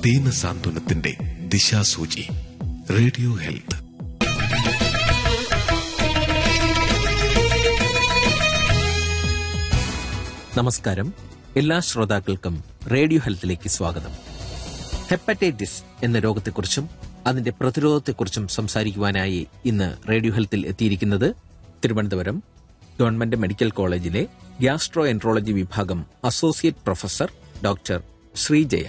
ദീന സാന്ത്വനത്തിന്റെ ദിശാസൂചി radio health നമസ്കാരം എല്ലാ ശ്രോതാക്കൾക്കും റേഡിയോ ഹെൽത്തിലേക്ക് സ്വാഗതം ഹെപ്പറ്റൈറ്റിസ് എന്ന രോഗത്തെക്കുറിച്ചും അതിന്റെ പ്രതിരോധത്തെക്കുറിച്ചും സംസാരിക്കുവാനായി ഇന്ന് റേഡിയോ ഹെൽത്തിൽ എത്തിയിരിക്കുന്നത് തിരുവനന്തപുരം ഗവൺമെന്റ് മെഡിക്കൽ കോളേജിലെ ഗ്യാസ്ട്രോ എൻട്രോളജി വിഭാഗം അസോസിയേറ്റ് പ്രൊഫസർ ഡോക്ടർ ശ്രീജയ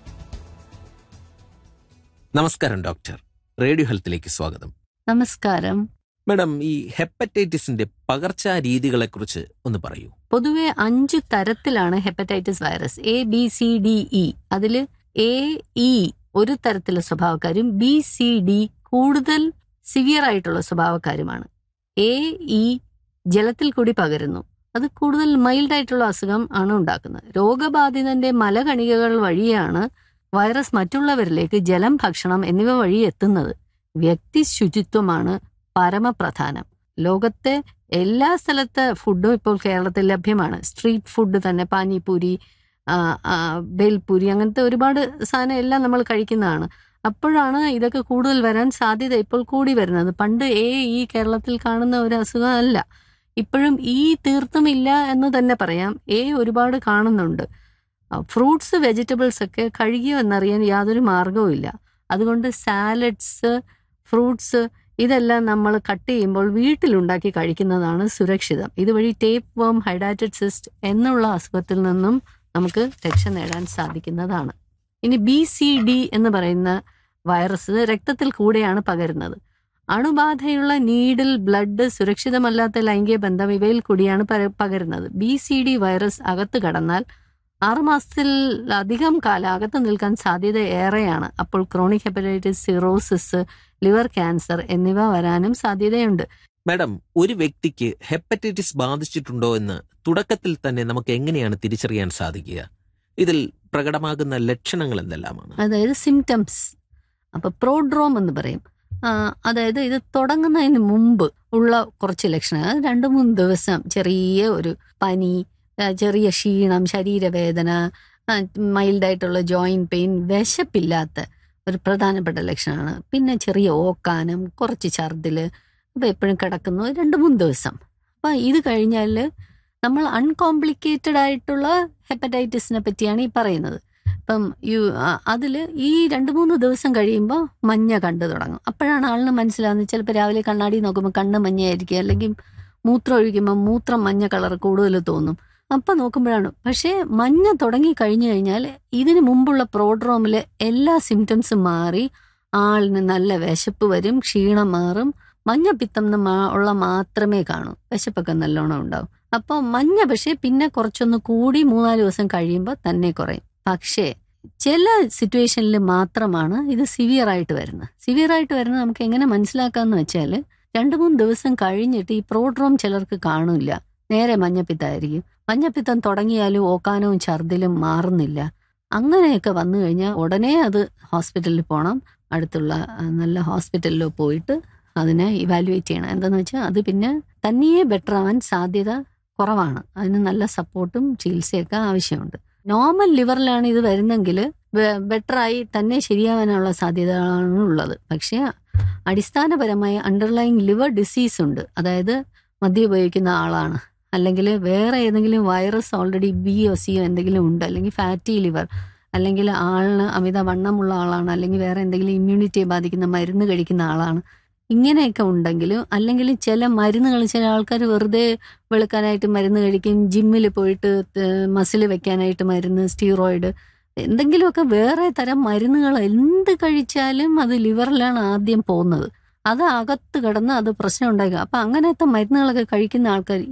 നമസ്കാരം ഡോക്ടർ റേഡിയോ ഹെൽത്തിലേക്ക് സ്വാഗതം നമസ്കാരം മാഡം ഈ ഹെപ്പറ്റൈറ്റിസിന്റെ പകർച്ചാ രീതികളെക്കുറിച്ച് ഒന്ന് പറയൂ പൊതുവെ അഞ്ച് തരത്തിലാണ് hepatitis virus A B C D E അതിൽ എ ഇ ഒരു തരത്തിലുള്ള സ്വഭാവക്കാരും ബി സി ഡി കൂടുതൽ സിവിയർ ആയിട്ടുള്ള സ്വഭാവക്കാരുമാണ് എ ഇ ജലത്തിൽ കൂടി പകരുന്നു അത് കൂടുതൽ മൈൽഡ് ആയിട്ടുള്ള അസുഖം ആണ് ഉണ്ടാക്കുന്നത് രോഗബാധിതന്റെ മലകണികകൾ വഴിയാണ് വൈറസ് മറ്റുള്ളവരിലേക്ക് ജലം ഭക്ഷണം എന്നിവ വഴി എത്തുന്നത് വ്യക്തി ശുചിത്വമാണ് പരമപ്രധാനം ലോകത്തെ എല്ലാ സ്ഥലത്തെ ഫുഡും ഇപ്പോൾ കേരളത്തിൽ ലഭ്യമാണ് സ്ട്രീറ്റ് ഫുഡ് തന്നെ പാനിപൂരി ആ, ആ, ബേൽപൂരി അങ്ങനത്തെ ഒരുപാട് സാധനം എല്ലാം നമ്മൾ കഴിക്കുന്നതാണ് അപ്പോഴാണ് ഇതൊക്കെ കൂടുതൽ വരാൻ സാധ്യത ഇപ്പോൾ കൂടി വരുന്നത് പണ്ട് ഏ ഈ കേരളത്തിൽ കാണുന്ന ഒരു അസുഖം അല്ല ഇപ്പോഴും ഈ തീർത്തും ഇല്ല എന്ന് തന്നെ പറയാം എ ഒരുപാട് കാണുന്നുണ്ട് ഫ്രൂട്ട്സ് വെജിറ്റബിൾസ് ഒക്കെ കഴുകിയോ എന്നറിയാൻ യാതൊരു മാർഗവും ഇല്ല അതുകൊണ്ട് സാലഡ്സ് ഫ്രൂട്ട്സ് ഇതെല്ലാം നമ്മൾ കട്ട് ചെയ്യുമ്പോൾ വീട്ടിലുണ്ടാക്കി കഴിക്കുന്നതാണ് സുരക്ഷിതം ഇതുവഴി ടേപ്പ് വേം ഹൈഡാറ്റഡ് സിസ്റ്റ് എന്നുള്ള അസുഖത്തിൽ നിന്നും നമുക്ക് രക്ഷ നേടാൻ സാധിക്കുന്നതാണ് ഇനി ബി സി ഡി എന്ന് പറയുന്ന വൈറസ് രക്തത്തിൽ കൂടെയാണ് പകരുന്നത് അണുബാധയുള്ള നീഡിൽ ബ്ലഡ് സുരക്ഷിതമല്ലാത്ത ലൈംഗിക ബന്ധം ഇവയിൽ കൂടിയാണ് പര- പകരുന്നത് ബി സി ഡി വൈറസ് അകത്ത് കടന്നാൽ ആറുമാസത്തിൽ അധികം കാലം അകത്ത് നിൽക്കാൻ സാധ്യത ഏറെയാണ് അപ്പോൾ chronic hepatitis cirrhosis liver cancer എന്നിവ വരാനും സാധ്യതയുണ്ട് മാഡം ഒരു വ്യക്തിക്ക് ഹെപ്പറ്റൈറ്റിസ് ബാധിച്ചിട്ടുണ്ടോ എന്ന് തുടക്കത്തിൽ തന്നെ നമുക്ക് എങ്ങനെയാണ് തിരിച്ചറിയാൻ സാധിക്കുക ഇതിൽ പ്രകടമാകുന്ന ലക്ഷണങ്ങൾ എന്തെല്ലാമാണ് അതായത് സിംറ്റംസ് അപ്പൊ പ്രോഡ്രോം എന്ന് പറയും ആ, അതായത് ഇത് തുടങ്ങുന്നതിന് മുമ്പ് ഉള്ള കുറച്ച് ലക്ഷണങ്ങൾ അത് രണ്ട് മൂന്ന് ദിവസം ചെറിയ ഒരു പനി ആ, ചെറിയ ക്ഷീണം ശരീരവേദന മൈൽഡായിട്ടുള്ള ജോയിന്റ് പെയിൻ വിശപ്പില്ലാത്ത ഒരു പ്രധാനപ്പെട്ട ലക്ഷണമാണ് പിന്നെ ചെറിയ ഓക്കാനം കുറച്ച് ഛർദില് അപ്പൊ എപ്പോഴും കിടക്കുന്നു രണ്ട് മൂന്ന് ദിവസം അപ്പൊ ഇത് കഴിഞ്ഞാൽ നമ്മൾ അൺകോംപ്ലിക്കേറ്റഡ് ആയിട്ടുള്ള ഹെപ്പറ്റൈറ്റിസിനെ പറ്റിയാണ് ഈ പറയുന്നത് ഇപ്പം യു അതിൽ ഈ രണ്ട് മൂന്ന് ദിവസം കഴിയുമ്പോൾ മഞ്ഞ കണ്ടു തുടങ്ങും അപ്പോഴാണ് ആളിന് മനസ്സിലാവുന്നത് ചിലപ്പോൾ രാവിലെ കണ്ണാടി നോക്കുമ്പോൾ കണ്ണ് മഞ്ഞയായിരിക്കും അല്ലെങ്കിൽ മൂത്രം ഒഴിക്കുമ്പോൾ മൂത്രം മഞ്ഞ കളർ കൂടുതൽ തോന്നും അപ്പം നോക്കുമ്പോഴാണ് പക്ഷേ മഞ്ഞ തുടങ്ങി കഴിഞ്ഞു കഴിഞ്ഞാൽ ഇതിന് മുമ്പുള്ള പ്രോഡ്രോമിൽ എല്ലാ സിംറ്റംസും മാറി ആളിന് നല്ല വിശപ്പ് വരും ക്ഷീണം മാറും മഞ്ഞപ്പിത്തം എന്ന് മാ- ഉള്ള മാത്രമേ കാണൂ വിശപ്പൊക്കെ നല്ലോണം ഉണ്ടാവും അപ്പോൾ മഞ്ഞ പക്ഷേ പിന്നെ കുറച്ചൊന്ന് കൂടി മൂന്നാല് ദിവസം കഴിയുമ്പോൾ തന്നെ കുറയും പക്ഷേ ചില സിറ്റുവേഷനിൽ മാത്രമാണ് ഇത് സിവിയർ ആയിട്ട് വരുന്നത് സിവിയർ ആയിട്ട് വരുന്നത് നമുക്ക് എങ്ങനെ മനസ്സിലാക്കാന്ന് വെച്ചാൽ രണ്ട് മൂന്ന് ദിവസം കഴിഞ്ഞിട്ട് ഈ പ്രോഡ്രോം ചിലർക്ക് കാണില്ല നേരെ മഞ്ഞപ്പിത്തമായിരിക്കും മഞ്ഞപ്പിത്തം തുടങ്ങിയാലും ഓക്കാനവും ഛർദിലും മാറുന്നില്ല അങ്ങനെയൊക്കെ വന്നു കഴിഞ്ഞാൽ ഉടനെ അത് ഹോസ്പിറ്റലിൽ പോകണം അടുത്തുള്ള ആ, നല്ല ഹോസ്പിറ്റലിലോ പോയിട്ട് അതിനെ ഇവാലുവേറ്റ് ചെയ്യണം എന്താന്ന് വെച്ചാൽ അത് പിന്നെ തന്നെയേ ബെറ്റർ ആവാൻ സാധ്യത കുറവാണ് അതിന് നല്ല സപ്പോർട്ടും ചികിത്സയൊക്കെ ആവശ്യമുണ്ട് നോർമൽ ലിവറിലാണ് ഇത് വരുന്നെങ്കിൽ ബെറ്ററായി തന്നെ ശരിയാവാനുള്ള സാധ്യതകളാണ് ഉള്ളത് പക്ഷേ അടിസ്ഥാനപരമായ അണ്ടർലൈങ് ലിവർ ഡിസീസ് ഉണ്ട് അതായത് മദ്യം ഉപയോഗിക്കുന്ന ആളാണ് അല്ലെങ്കിൽ വേറെ ഏതെങ്കിലും വൈറസ് ഓൾറെഡി ബി ഒ സിയോ എന്തെങ്കിലും ഉണ്ട് അല്ലെങ്കിൽ ഫാറ്റി ലിവർ അല്ലെങ്കിൽ ആളിന് അമിത വണ്ണമുള്ള ആളാണ് അല്ലെങ്കിൽ വേറെ എന്തെങ്കിലും ഇമ്മ്യൂണിറ്റിയെ ബാധിക്കുന്ന മരുന്ന് കഴിക്കുന്ന ആളാണ് ഇങ്ങനെയൊക്കെ ഉണ്ടെങ്കിലും അല്ലെങ്കിൽ ചില മരുന്നുകൾ ചില ആൾക്കാർ വെറുതെ വെളുക്കാനായിട്ട് മരുന്ന് കഴിക്കും ജിമ്മിൽ പോയിട്ട് മസിൽ വെക്കാനായിട്ട് മരുന്ന് സ്റ്റീറോയിഡ് എന്തെങ്കിലുമൊക്കെ വേറെ തരം മരുന്നുകൾ എന്ത് കഴിച്ചാലും അത് ലിവറിലാണ് ആദ്യം പോകുന്നത് അത് അകത്ത് കിടന്ന് അത് പ്രശ്നം ഉണ്ടാക്കുക അപ്പൊ അങ്ങനത്തെ മരുന്നുകളൊക്കെ കഴിക്കുന്ന ആൾക്കാർ